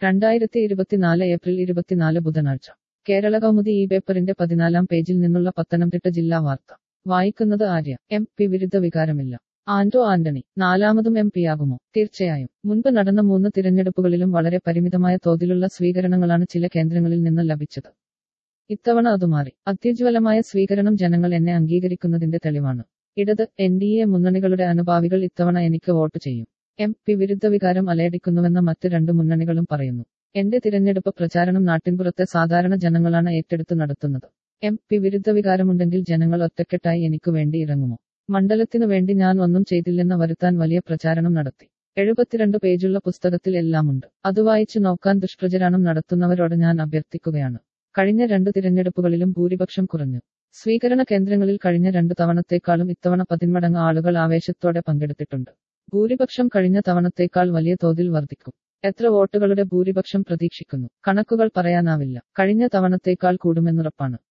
രണ്ടായിരത്തി ഇരുപത്തിനാല് ഏപ്രിൽ ഇരുപത്തിനാല് ബുധനാഴ്ച കേരള കൗമുദി ഈ പേപ്പറിന്റെ പതിനാലാം പേജിൽ നിന്നുള്ള പത്തനംതിട്ട ജില്ലാ വാർത്ത വായിക്കുന്നത് ആര്യ എം പി വിരുദ്ധ വികാരമില്ല ആന്റോ ആന്റണി നാലാമതും എം പിയാകുമോ തീർച്ചയായും മുൻപ് നടന്ന മൂന്ന് തിരഞ്ഞെടുപ്പുകളിലും വളരെ പരിമിതമായ തോതിലുള്ള സ്വീകരണങ്ങളാണ് ചില കേന്ദ്രങ്ങളിൽ നിന്ന് ലഭിച്ചത് ഇത്തവണ അത് മാറി അത്യുജ്വലമായ സ്വീകരണം ജനങ്ങൾ എന്നെ അംഗീകരിക്കുന്നതിന്റെ തെളിവാണ് ഇടത് എൻ ഡി എ മുന്നണികളുടെ അനുഭാവികൾ ഇത്തവണ എനിക്ക് വോട്ട് ചെയ്യും എം പി വിരുദ്ധ വികാരം അലയടിക്കുന്നുവെന്ന് മറ്റ് രണ്ട് മുന്നണികളും പറയുന്നു എന്റെ തിരഞ്ഞെടുപ്പ് പ്രചാരണം നാട്ടിൻപുറത്തെ സാധാരണ ജനങ്ങളാണ് ഏറ്റെടുത്തു നടത്തുന്നത് എം പി വിരുദ്ധ വികാരമുണ്ടെങ്കിൽ ജനങ്ങൾ ഒറ്റക്കെട്ടായി എനിക്ക് വേണ്ടി ഇറങ്ങുമോ മണ്ഡലത്തിനു വേണ്ടി ഞാൻ ഒന്നും ചെയ്തില്ലെന്ന് വരുത്താൻ വലിയ പ്രചാരണം നടത്തി എഴുപത്തിരണ്ട് പേജുള്ള പുസ്തകത്തിൽ എല്ലാമുണ്ട് അത് വായിച്ചു നോക്കാൻ ദുഷ്പ്രചാരണം നടത്തുന്നവരോട് ഞാൻ അഭ്യർത്ഥിക്കുകയാണ് കഴിഞ്ഞ രണ്ട് തിരഞ്ഞെടുപ്പുകളിലും ഭൂരിപക്ഷം കുറഞ്ഞു സ്വീകരണ കേന്ദ്രങ്ങളിൽ കഴിഞ്ഞ രണ്ട് തവണത്തേക്കാളും ഇത്തവണ പതിന്മടങ്ങ് ആളുകൾ ആവേശത്തോടെ പങ്കെടുത്തിട്ടുണ്ട് ഭൂരിപക്ഷം കഴിഞ്ഞ തവണത്തേക്കാൾ വലിയ തോതിൽ വർദ്ധിക്കും എത്ര വോട്ടുകളുടെ ഭൂരിപക്ഷം പ്രതീക്ഷിക്കുന്നു കണക്കുകൾ പറയാനാവില്ല കഴിഞ്ഞ തവണത്തേക്കാൾ കൂടുമെന്നുറപ്പാണ്